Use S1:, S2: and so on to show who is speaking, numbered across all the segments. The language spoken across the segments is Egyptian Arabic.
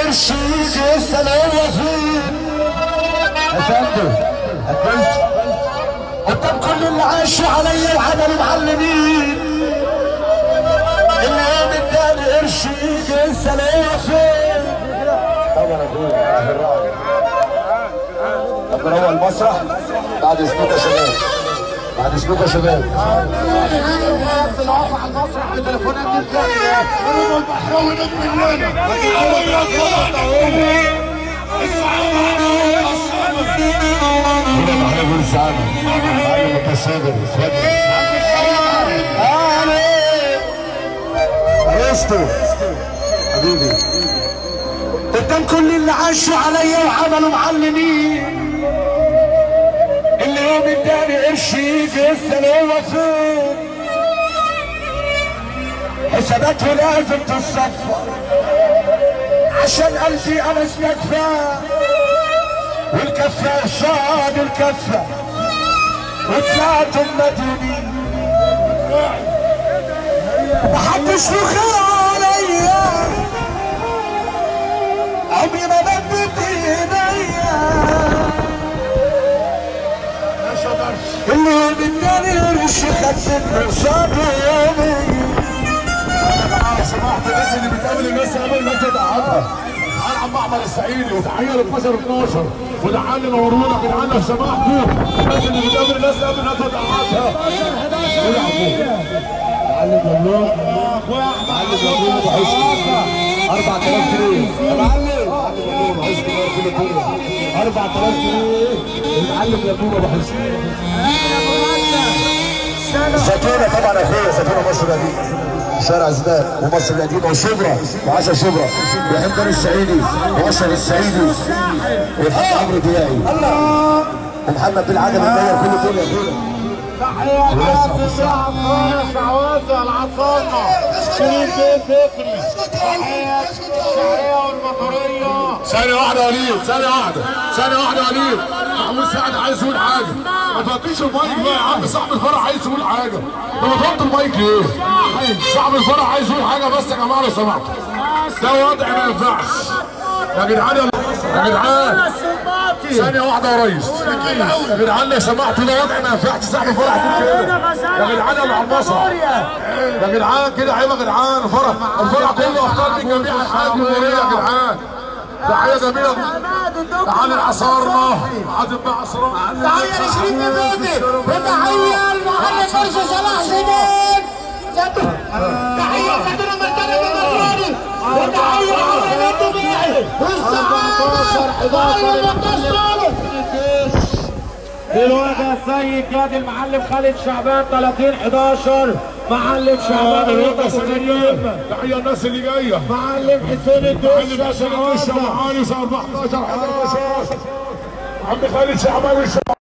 S1: قرشيك السلام فين يا فندم أكلت قدام كل اللي عاشوا عليا وعملوا معلمين اللي قام اداني قرشيك السلام فين طبعا اخويا طب نروح المسرح بعد اسبوع يا شباب بعد اسبوع يا شباب
S2: العفو على المسرح التليفونات دي بتاعتي قولوا البحراوي نجم الليله اول يا
S1: هنا محمد بن سعد معلم التصادر ارسطو حبيبي قدام كل اللي عاشوا عليا وعملوا معلمين اللي يوم اداني قرش يجي السلام فين حساباته لازم تتصفى عشان قلبي انا اسمك فيها والكفة قصاد الكفة وطلعت المدينة محدش له خير عليا عمري ما مدت ايديا اللي بداني قرش خدت قصاد يومي
S2: سمحت الناس اللي بتقابل الناس قبل الناس تقعدها تعال عم احمد السعيدي وتحيه ل 12 12 وتعال نورونا يا جدعان لو سمحتوا الناس اللي بتقابل الناس قبل الناس تقعدها معلم ممنوع معلم ممنوع ابو حسن 4000 جنيه يا معلم معلم ممنوع ابو حسن كل كل 4000 جنيه المعلم ممنوع ابو حسن
S1: زيتونة طبعا اخويا زيتونة مصر القديمة شارع زبال ومصر القديمة وشبرا وعشا شبرا وحمدان السعيدي واشرف السعيدي والحاج عمرو دياعي ومحمد بن عادل المية كل دول يا اخويا
S2: تحية لأسس عطارة شعوذة العطانة شريف بيه فكري تحية الشعرية والمطرية ثانية واحدة يا وليد ثانية واحدة ثانية واحدة يا وليد محمود سعد عايز يقول حاجة ما تغطيش المايك بقى يا عم صاحب الفرح عايز يقول حاجة ده ما تغطي المايك ليه؟ صاحب الفرح عايز يقول حاجة بس يا جماعة لو سمحتوا ده وضع ما ينفعش يا جدعان يا جدعان ثانية واحدة يا ريس يا جدعان لو سمحتوا ده وضع ما ينفعش صاحب الفرح يقول كده يا جدعان يا ابو المسرح يا جدعان كده عيب يا جدعان الفرح الفرح كله ابطال من جميع انحاء الجمهورية يا جدعان تحية جميلة تعالي العصارنا عازم بقى عصرنا
S3: تحية لشريف بيبي وتحية لمعلم فرشة صلاح زيدان تحية لخدنا مرتبة المصراني وتحية لعمرو الطبيعي والسعادة
S4: دلوقتي يا السيد جاد المعلم خالد شعبان 30 11 معلم شعبان الوطن الكريم
S2: تحية الناس اللي جاية
S4: معلم حسين
S2: تحية
S4: الدوش
S2: الناس اللي جاية معاني 14 11 عم خالد شعبان الشعبان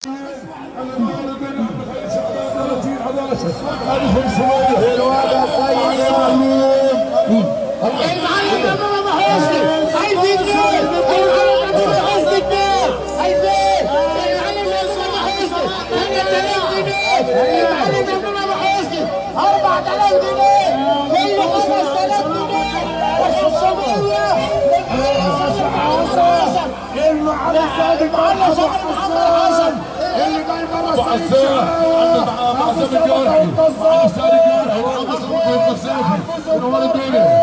S3: المعلم ممنوع ابو حسني عايزين جول المعلم منصور حسني الدين عايزين المعلم منصور ابو حسني 3000 جنيه المعلم ممنوع ابو حسني 4000 جنيه كله 5000 جنيه والشمسية المعلم سعد المعلم سعد محمد حسن اللي جاي بره
S2: وعزاه عند معزم الجارحي عند سالي الجارحي وعند صديقه القذافي ونوال الدنيا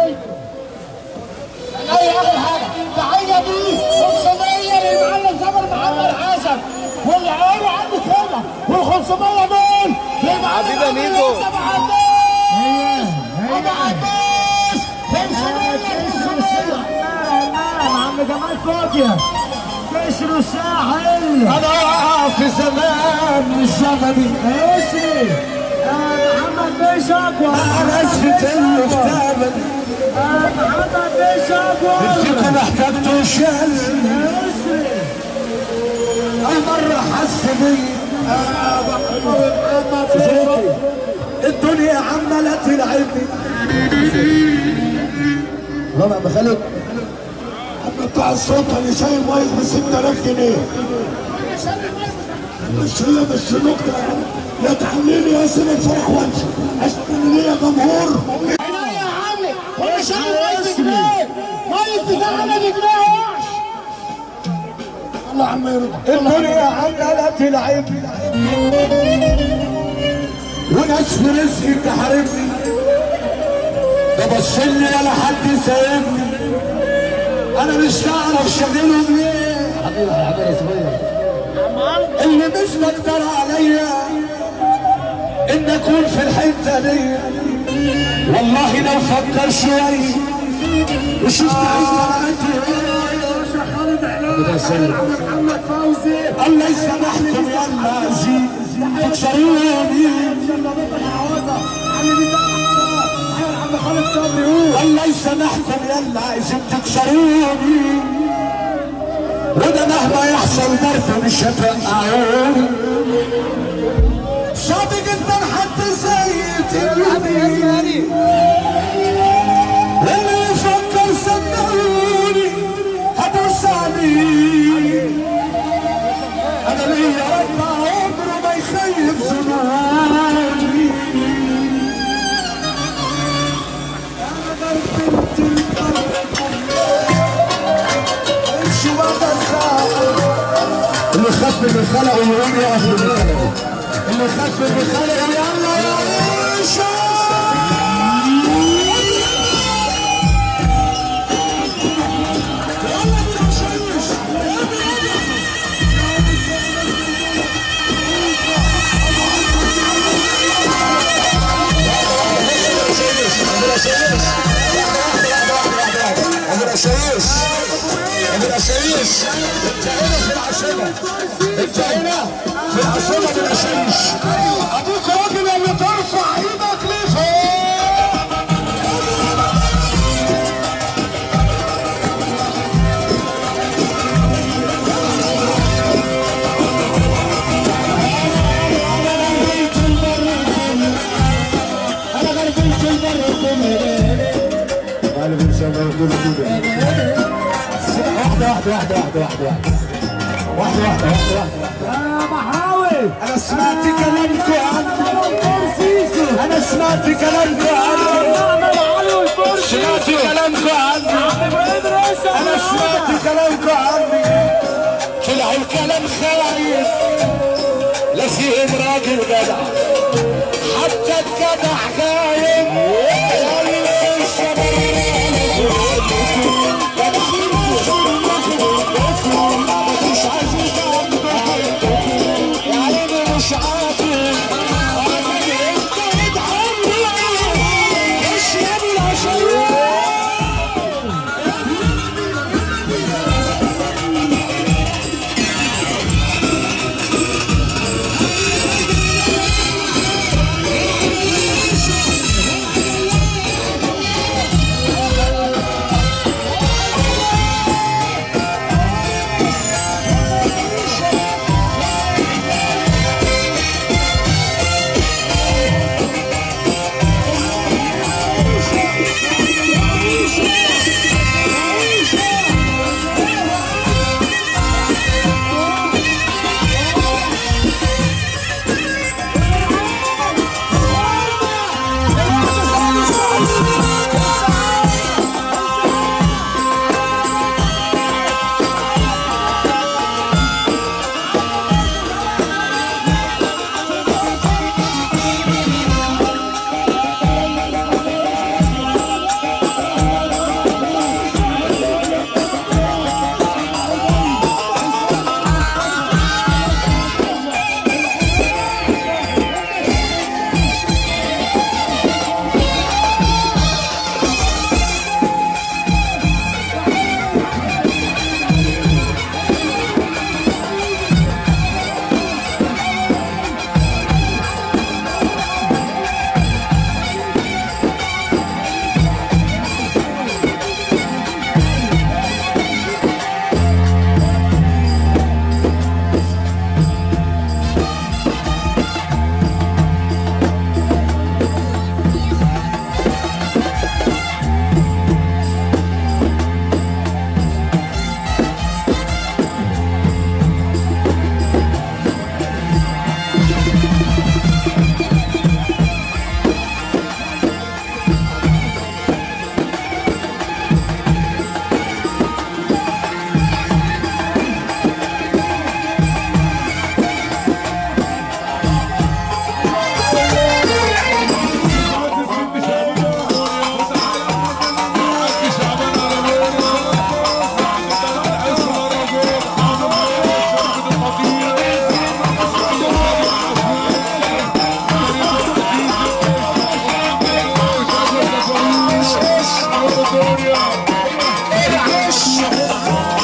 S3: اي اخر حاجه تحيه دي 500 للمعلم جبل محمد حسن والعيال عندي كده وال 500 دول للمعلم ميدو ما عداش ما عداش 500
S4: عم جمال كوكيا كسر الساحل
S1: انا في زمان الزمني
S4: اسري محمد بيشاكوا
S1: انا اسفت المكتبل
S4: محمد بيشاكوا
S1: الفكر احتاجته شل
S4: اسري
S1: مرة حس بي الدنيا عمالة تلعبني لا بقى خالد
S2: عم بتاع السلطه اللي شايل مايك ب 6000 جنيه مش هي مش نكته يعني لا تحملني يا سيد الفرح وامشي عشان انا ليا جمهور
S3: عينيا يا عمي وانا شايل مايك بجنيه مايك بتاع ما بيجمعوش الله عم يرضى
S1: الدنيا عمالة تلعب وناس في رزقي تحاربني ده بصلي ولا حد سايبني انا مش هعرف شغلهم ليه
S3: حبيبي حبيبي صغير
S1: اللي مش مقدر عليا ان اكون في الحته دي والله لو فكر شوي وشفت عيشتي
S3: محمد فوزي
S1: الله يسامحكم يلا زين تكسروني
S3: عم خالد صبري هو
S1: الله يسامحكم يلا عايزين تكسروني وده مهما يحصل برضه مش هتوقعوني صعب جدا حد زي تلميذي اللي يفكر صدقوني هدوس عليه انا ليا رب عمره ما يخيب ظنوني اللي خاف من الخلق يقوم يقف بالخلق اللي خاف من الخلق يلا يا عيشة يلا بينا شيش ابو رشايش ابو رشايش انت هنا في العاصمه انت هنا في العاصمه ابو رشايش ابوك راجل اللي ترفع ايدك لفوق
S3: انا غربت البر كله
S1: غالب ان شاء الله يقول كده واحده واحده واحده واحده واحده واحده واحده واحده واحده
S3: يا محاوي
S1: انا سمعت كلامكم عني انا سمعت كلامكم عني سمعت كلامكم عني انا سمعت كلامكم عني طلع الكلام خايف لا فيهم راجل جدع حتى الجدع غايب مش عايز يعني مش عارف انت ادعمني اشرب العشاء
S2: الدنيا